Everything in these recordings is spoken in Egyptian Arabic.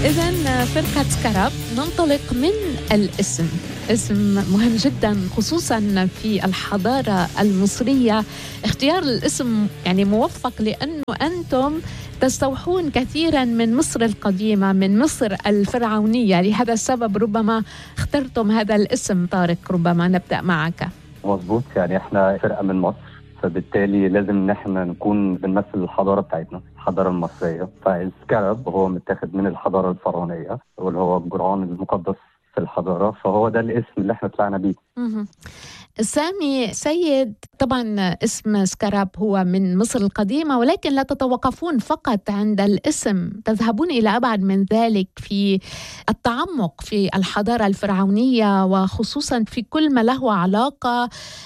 إذا فرقة سكراب ننطلق من الاسم اسم مهم جدا خصوصا في الحضارة المصرية اختيار الاسم يعني موفق لأنه أنتم تستوحون كثيرا من مصر القديمة من مصر الفرعونية لهذا السبب ربما اخترتم هذا الاسم طارق ربما نبدأ معك مظبوط يعني احنا فرقه من مصر فبالتالي لازم ان احنا نكون بنمثل الحضاره بتاعتنا الحضاره المصريه فالسكارب هو متاخد من الحضاره الفرعونيه واللي هو القران المقدس في الحضاره فهو ده الاسم اللي احنا طلعنا بيه مهم. سامي سيد طبعا اسم سكراب هو من مصر القديمة ولكن لا تتوقفون فقط عند الاسم تذهبون إلى أبعد من ذلك في التعمق في الحضارة الفرعونية وخصوصا في كل ما له علاقة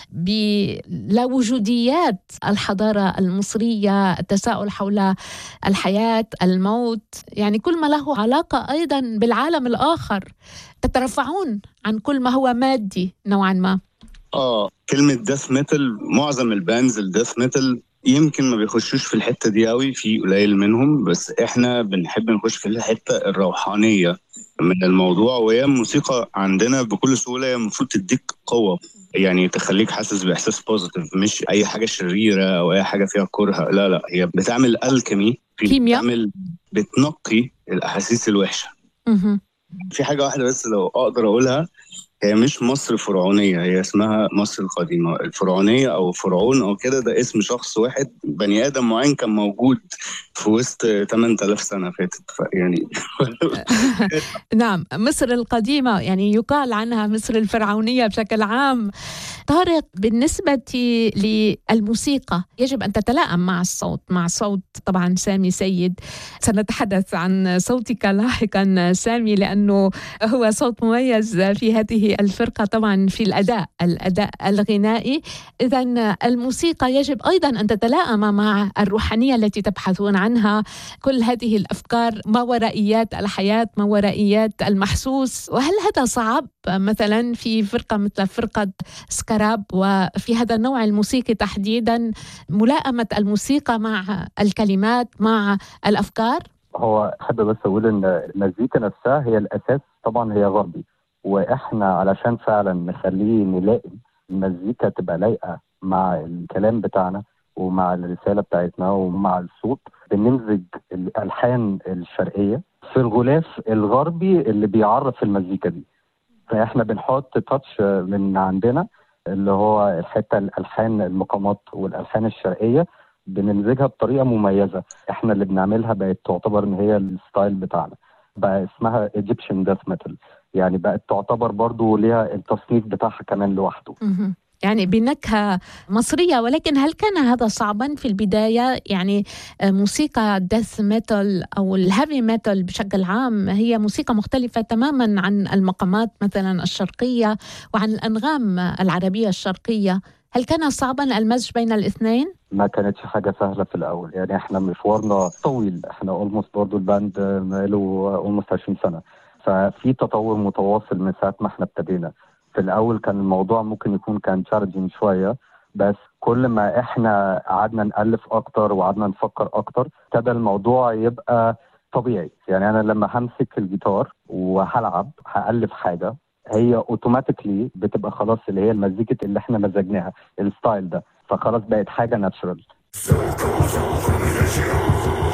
بلاوجوديات الحضارة المصرية التساؤل حول الحياة الموت يعني كل ما له علاقة أيضا بالعالم الآخر تترفعون عن كل ما هو مادي نوعا ما اه كلمة ديث ميتال معظم الباندز الديث ميتال يمكن ما بيخشوش في الحتة دي قوي في قليل منهم بس احنا بنحب نخش في الحتة الروحانية من الموضوع وهي الموسيقى عندنا بكل سهولة هي المفروض تديك قوة يعني تخليك حاسس بإحساس بوزيتيف مش أي حاجة شريرة أو أي حاجة فيها كره لا لا هي بتعمل ألكيمي كيمياء. بتعمل بتنقي الأحاسيس الوحشة مهم. في حاجة واحدة بس لو أقدر أقولها هي مش مصر فرعونية هي اسمها مصر القديمة الفرعونية أو فرعون أو كده ده اسم شخص واحد بني آدم معين كان موجود في وسط 8000 سنة فاتت يعني نعم مصر القديمة يعني يقال عنها مصر الفرعونية بشكل عام طارق بالنسبة للموسيقى يجب أن تتلائم مع الصوت مع صوت طبعا سامي سيد سنتحدث عن صوتك لاحقا سامي لأنه هو صوت مميز في هذه الفرقة طبعا في الأداء الأداء الغنائي إذا الموسيقى يجب أيضا أن تتلائم مع الروحانية التي تبحثون عنها كل هذه الأفكار ما ورائيات الحياة ما ورائيات المحسوس وهل هذا صعب مثلا في فرقة مثل فرقة سكراب وفي هذا النوع الموسيقي تحديدا ملائمة الموسيقى مع الكلمات مع الأفكار هو احب بس اقول ان المزيكا نفسها هي الاساس طبعا هي غربي واحنا علشان فعلا نخليه نلائم المزيكا تبقى لايقه مع الكلام بتاعنا ومع الرساله بتاعتنا ومع الصوت بنمزج الالحان الشرقيه في الغلاف الغربي اللي بيعرف المزيكا دي فاحنا بنحط تاتش من عندنا اللي هو الحته الالحان المقامات والالحان الشرقيه بنمزجها بطريقه مميزه احنا اللي بنعملها بقت تعتبر ان هي الستايل بتاعنا بقى اسمها ايجيبشن ديث ميتال يعني بقت تعتبر برضو ليها التصنيف بتاعها كمان لوحده مهم. يعني بنكهة مصرية ولكن هل كان هذا صعبا في البداية يعني آه، موسيقى ديث ميتال أو الهيفي ميتال بشكل عام هي موسيقى مختلفة تماما عن المقامات مثلا الشرقية وعن الأنغام العربية الشرقية هل كان صعبا المزج بين الاثنين؟ ما كانتش حاجه سهله في الاول يعني احنا مشوارنا طويل احنا اولموست برضو الباند بقاله اولموست 20 سنه ففي تطور متواصل من ساعه ما احنا ابتدينا في الاول كان الموضوع ممكن يكون كان تشالنجينج شويه بس كل ما احنا قعدنا نالف اكتر وقعدنا نفكر اكتر ابتدى الموضوع يبقى طبيعي يعني انا لما همسك الجيتار وهلعب هالف حاجه هي اوتوماتيكلي بتبقى خلاص اللي هي المزيكا اللي احنا مزجناها الستايل ده فخلاص بقت حاجه ناتشرال